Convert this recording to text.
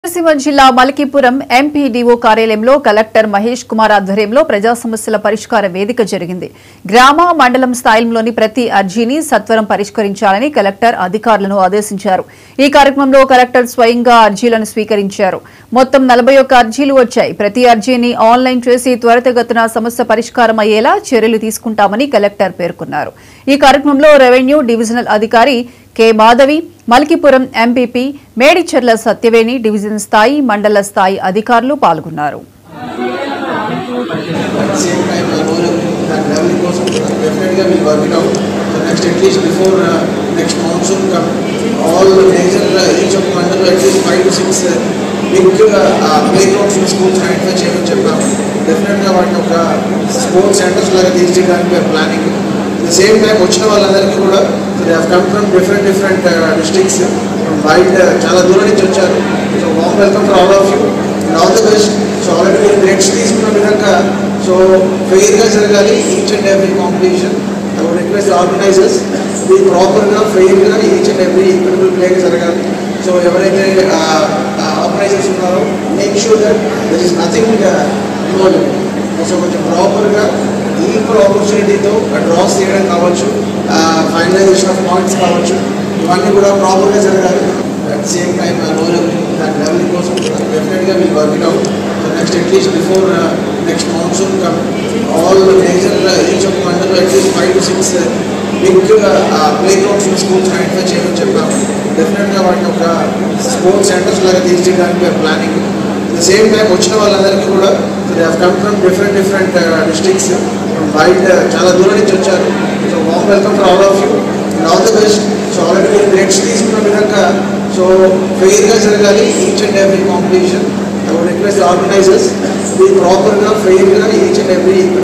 కోనసీమ జిల్లా మలకీపురం ఎంపీడీఓ కార్యాలయంలో కలెక్టర్ మహేష్ కుమార్ ఆధ్వర్యంలో ప్రజా సమస్యల పరిష్కార వేదిక జరిగింది గ్రామ మండలం స్థాయిలోని ప్రతి అర్జీని సత్వరం పరిష్కరించాలని కలెక్టర్ అధికారులను ఆదేశించారు ఈ కార్యక్రమంలో కలెక్టర్ స్వయంగా అర్జీలను స్వీకరించారు మొత్తం నలభై ఒక్క అర్జీలు వచ్చాయి ప్రతి అర్జీని ఆన్లైన్ చేసి త్వరితగతిన సమస్య పరిష్కారం అయ్యేలా చర్యలు తీసుకుంటామని కలెక్టర్ పేర్కొన్నారు ఈ కార్యక్రమంలో రెవెన్యూ డివిజనల్ అధికారి K Madhavi Malkipuram MPP Medicherla Satyaveni division స్థాయి మండల స్థాయి అధికారులు పాల్గొన్నారు సేమ్ టైం ఆ రోజు దాని డెవలప్ కోసం డెఫినెట్గా will work it out next at least before next monsoon come all major each of mandal at least five to six big playgrounds schools identify చేయమని చెప్పాము డెఫినెట్గా వాటిని ఒక స్పోర్ట్స్ సెంటర్స్ లాగా తీర్చిడానికి ప్లానింగ్ ద సేమ్ టైం వచ్చిన వాళ్ళందరికీ కూడా they have come from different different districts బయట చాలా దూరం నుంచి వచ్చారు so warm welcome for all of you and all the best so already మీరు గ్రేడ్స్ తీసుకున్న విధంగా సో ఫెయిర్గా జరగాలి each and every competition I would request organisers ఇది ప్రాపర్గా ఫెయిర్గా ఈచ్ అండ్ ఎవ్రీ ఈక్వల్ ప్లేగా జరగాలి సో ఎవరైతే ఆర్గనైజర్స్ ఉన్నారో make sure that there is nothing involve so కొంచెం ప్రాపర్గా ఈక్వల్ ఆపర్చునిటీతో డ్రాస్ చేయడం కావచ్చు ఫైనలైజేషన్ ఆఫ్ పాయింట్స్ కావచ్చు ఇవన్నీ కూడా ప్రాపర్గా జరగాలి అట్ సేమ్ టైం ఆ రోజు దాని డెవలప్ కోసం డెఫినెట్గా will work it out next at least before next monsoon come all major each of mandal at least five to six big playgrounds schools identify చేయమని చెప్పాము డెఫినెట్గా వాటిని ఒక స్పోర్ట్స్ సెంటర్స్ లాగా తీర్చిడానికి ప్లానింగ్ ద సేమ్ టైం వచ్చిన వాళ్ళందరికీ కూడా they have come from different different districts బయట చాలా దూరం నుంచి వచ్చారు so warm welcome for all of you and all the best so already మీరు గ్రేడ్స్ తీసుకున్న విధంగా సో ఫెయిర్గా జరగాలి each and every competition I would request organisers ఇది ప్రాపర్గా ఫెయిర్గా ఈచ్ అండ్ ఎవ్రీ